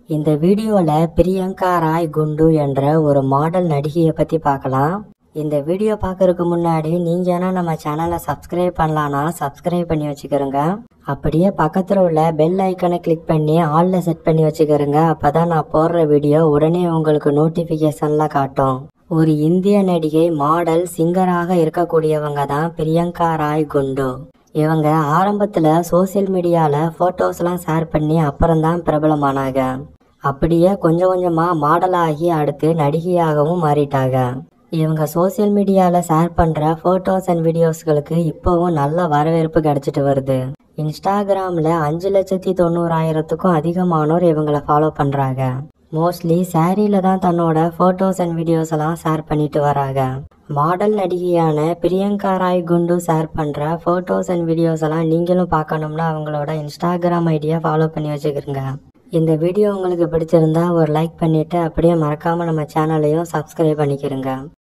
இந்த வீடியோவில் பிரியங்கா ராய் குண்டு என்ற ஒரு மாடல் நடிகையை பற்றி பார்க்கலாம் இந்த வீடியோ பார்க்கறதுக்கு முன்னாடி நீங்கள் ஏன்னா நம்ம சேனலை சப்ஸ்கிரைப் பண்ணலான்னா சப்ஸ்கிரைப் பண்ணி வச்சுக்கிறோங்க அப்படியே பக்கத்தில் உள்ள பெல் ஐக்கனை கிளிக் பண்ணி ஆலில் செட் பண்ணி வச்சுக்கிறோங்க அப்போ தான் நான் போடுற வீடியோ உடனே உங்களுக்கு நோட்டிஃபிகேஷனில் காட்டும் ஒரு இந்திய நடிகை மாடல் சிங்கராக இருக்கக்கூடியவங்க தான் பிரியங்கா ராய் குண்டு இவங்க ஆரம்பத்தில் சோஷியல் மீடியாவில் ஃபோட்டோஸ்லாம் ஷேர் பண்ணி அப்புறம்தான் பிரபலமானாங்க அப்படியே கொஞ்சம் கொஞ்சமாக மாடலாகி அடுத்து நடிகையாகவும் மாறிட்டாங்க இவங்க சோஷியல் மீடியாவில் ஷேர் பண்ணுற ஃபோட்டோஸ் அண்ட் வீடியோஸ்களுக்கு இப்போவும் நல்ல வரவேற்பு கிடைச்சிட்டு வருது இன்ஸ்டாகிராமில் அஞ்சு லட்சத்தி தொண்ணூறாயிரத்துக்கும் அதிகமானோர் இவங்களை ஃபாலோ பண்ணுறாங்க மோஸ்ட்லி சாரியில் தான் தன்னோட ஃபோட்டோஸ் அண்ட் வீடியோஸ் எல்லாம் ஷேர் பண்ணிட்டு வராங்க மாடல் நடிகையான பிரியங்கா ராய் குண்டு ஷேர் பண்ணுற ஃபோட்டோஸ் அண்ட் வீடியோஸ் எல்லாம் நீங்களும் பார்க்கணும்னா அவங்களோட இன்ஸ்டாகிராம் ஐடியா ஃபாலோ பண்ணி வச்சுக்கிறங்க இந்த வீடியோ உங்களுக்கு பிடிச்சிருந்தா ஒரு லைக் பண்ணிவிட்டு அப்படியே மறக்காமல் நம்ம சேனலையும் சப்ஸ்கிரைப் பண்ணிக்கிறங்க